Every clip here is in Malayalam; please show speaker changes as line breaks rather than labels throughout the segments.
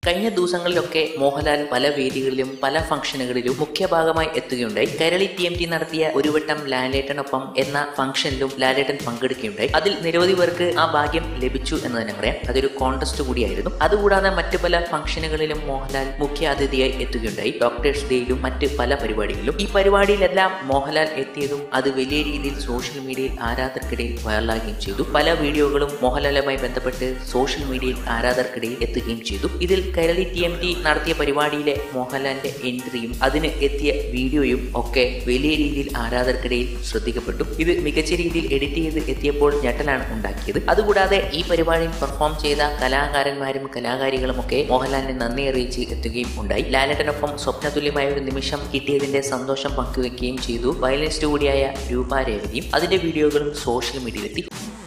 കഴിഞ്ഞ ദിവസങ്ങളിലൊക്കെ മോഹൻലാൽ പല വേദികളിലും പല ഫംഗ്ഷനുകളിലും മുഖ്യ ഭാഗമായി എത്തുകയുണ്ടായി കൈരളി ടി എം ടി നടത്തിയ ഒരു വട്ടം ലാലേട്ടനൊപ്പം എന്ന ഫംഗ്ഷനിലും ലാലേട്ടൻ പങ്കെടുക്കുകയുണ്ടായി അതിൽ നിരവധി പേർക്ക് ആ ഭാഗ്യം ലഭിച്ചു എന്ന് തന്നെ പറയാം അതൊരു കോൺടെസ്റ്റ് കൂടിയായിരുന്നു അതുകൂടാതെ മറ്റു പല ഫംഗ്ഷനുകളിലും മോഹൻലാൽ മുഖ്യ അതിഥിയായി എത്തുകയുണ്ടായി ഡോക്ടേഴ്സ് ഡേയിലും മറ്റ് പല പരിപാടികളിലും ഈ പരിപാടിയിലെല്ലാം മോഹൻലാൽ എത്തിയതും അത് വലിയ രീതിയിൽ സോഷ്യൽ മീഡിയയിൽ ആരാധകർക്കിടയിൽ വൈറലാകുകയും ചെയ്തു പല വീഡിയോകളും മോഹൻലാലുമായി ബന്ധപ്പെട്ട് സോഷ്യൽ മീഡിയയിൽ ആരാധകർക്കിടയിൽ എത്തുകയും ചെയ്തു ഇതിൽ കൈരളി ടി എം ടി നടത്തിയ പരിപാടിയിലെ മോഹൻലാലിന്റെ എൻട്രിയും അതിന് എത്തിയ വീഡിയോയും ഒക്കെ വലിയ രീതിയിൽ ആരാധകർക്കിടയിൽ ശ്രദ്ധിക്കപ്പെട്ടു ഇത് മികച്ച രീതിയിൽ എഡിറ്റ് ചെയ്ത് എത്തിയപ്പോൾ ഞെട്ടലാണ് ഉണ്ടാക്കിയത് അതുകൂടാതെ ഈ പരിപാടിയിൽ പെർഫോം ചെയ്ത കലാകാരന്മാരും കലാകാരികളും ഒക്കെ മോഹൻലാലിനെ നന്ദി അറിയിച്ച് എത്തുകയും ഉണ്ടായി ലാലേട്ടനൊപ്പം സ്വപ്നതുല്യമായ ഒരു നിമിഷം കിട്ടിയതിന്റെ സന്തോഷം പങ്കുവെക്കുകയും ചെയ്തു വയലിനിസ്റ്റ് കൂടിയായ രൂപ രേവതിയും അതിന്റെ വീഡിയോകളും സോഷ്യൽ മീഡിയയിലെത്തി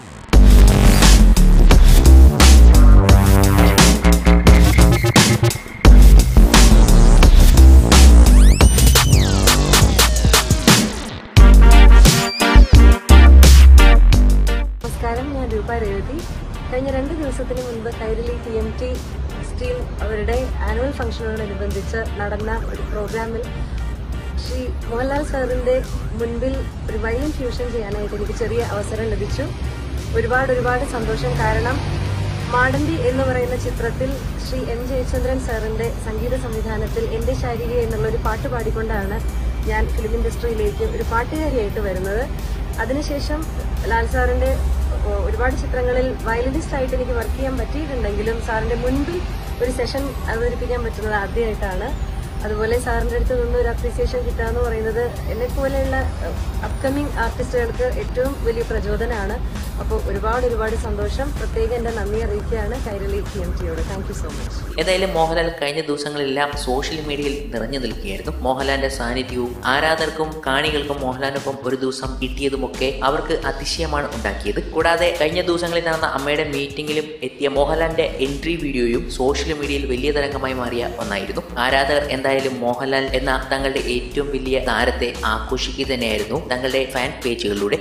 നമസ്കാരം ഞാൻ രൂപ രേവതി കഴിഞ്ഞ രണ്ട് ദിവസത്തിന് മുൻപ് Kairali T M T steel അവരുടെ ആനുവൽ ഫംഗ്ഷനോടനുബന്ധിച്ച് നടന്ന ഒരു പ്രോഗ്രാമിൽ ശ്രീ മോഹൻലാൽ സാറിന്റെ മുൻപിൽ ഒരു വയലിൻ ഫ്യൂഷൻ ചെയ്യാനായിട്ട് എനിക്ക് ചെറിയ അവസരം ലഭിച്ചു ഒരുപാട് ഒരുപാട് സന്തോഷം കാരണം മാടമ്പി എന്ന് പറയുന്ന ചിത്രത്തിൽ ശ്രീ എം ജയചന്ദ്രൻ സാറിന്റെ സംഗീത സംവിധാനത്തിൽ എന്റെ ശാരീരിക എന്നുള്ള ഒരു പാട്ട് പാടിക്കൊണ്ടാണ് ഞാൻ ഫിലിം ഇൻഡസ്ട്രിയിലേക്ക് ഒരു പാട്ടുകാരിയായിട്ട് വരുന്നത് അതിനുശേഷം ലാൽ സാറിന്റെ ഒ- ഒരുപാട് ചിത്രങ്ങളിൽ വയലിനിസ്റ്റ് ആയിട്ട് എനിക്ക് വർക്ക് ചെയ്യാൻ പറ്റിയിട്ടുണ്ടെങ്കിലും സാറിന്റെ മുൻപിൽ ഒരു സെഷൻ അവതരിപ്പിക്കാൻ പറ്റുന്നത് ആദ്യമായിട്ടാണ് അതുപോലെ സാറിന്റെ അടുത്ത് നിന്ന് ഒരു അപ്രീസിയേഷൻ കിട്ടുക എന്ന് പറയുന്നത് എന്നെ പോലെയുള്ള അപ്കമിങ് ആർട്ടിസ്റ്റുകൾക്ക് ഏറ്റവും വലിയ പ്രചോദനമാണ് അപ്പോൾ ഒരുപാട് ഒരുപാട് സന്തോഷം പ്രത്യേകം എന്റെ നന്ദി അറിയിക്കുകയാണ് കൈരളി ടി എം ടിയോട് താങ്ക് യു സോ മച്ച്
ഏതായാലും മോഹൻലാൽ കഴിഞ്ഞ ദിവസങ്ങളെല്ലാം സോഷ്യൽ മീഡിയയിൽ നിറഞ്ഞു നിൽക്കുകയായിരുന്നു മോഹൻലാലിന്റെ സാന്നിധ്യവും ആരാധകർക്കും കാണികൾക്കും മോഹൻലാലിനൊപ്പം ഒരു ദിവസം കിട്ടിയതുമൊക്കെ അവർക്ക് അതിശയമാണ് ഉണ്ടാക്കിയത് കൂടാതെ കഴിഞ്ഞ ദിവസങ്ങളിൽ നടന്ന അമ്മയുടെ മീറ്റിംഗിലും എത്തിയ മോഹൻലാലിന്റെ എൻട്രി വീഡിയോയും സോഷ്യൽ മീഡിയയിൽ വലിയ തരംഗമായി മാറിയ ഒന്നായിരുന്നു ആരാധകർ എന്തായാലും മോഹൻലാൽ എന്ന തങ്ങളുടെ ഏറ്റവും വലിയ താരത്തെ ആഘോഷിക്കുക തന്നെയായിരുന്നു തങ്ങളുടെ ഫാൻ പേജുകളിലൂടെ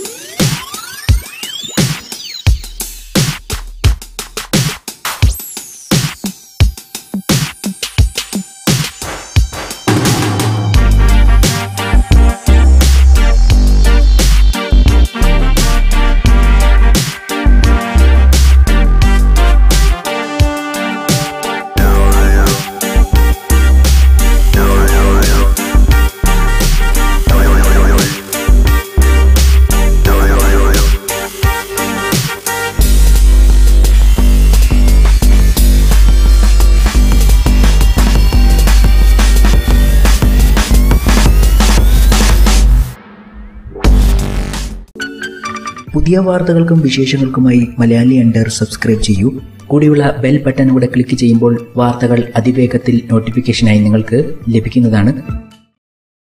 പുതിയ വാർത്തകൾക്കും വിശേഷങ്ങൾക്കുമായി മലയാളി അണ്ടർ സബ്സ്ക്രൈബ് ചെയ്യൂ കൂടിയുള്ള ബെൽ ബട്ടൺ കൂടെ ക്ലിക്ക് ചെയ്യുമ്പോൾ വാർത്തകൾ അതിവേഗത്തിൽ നോട്ടിഫിക്കേഷനായി നിങ്ങൾക്ക് ലഭിക്കുന്നതാണ്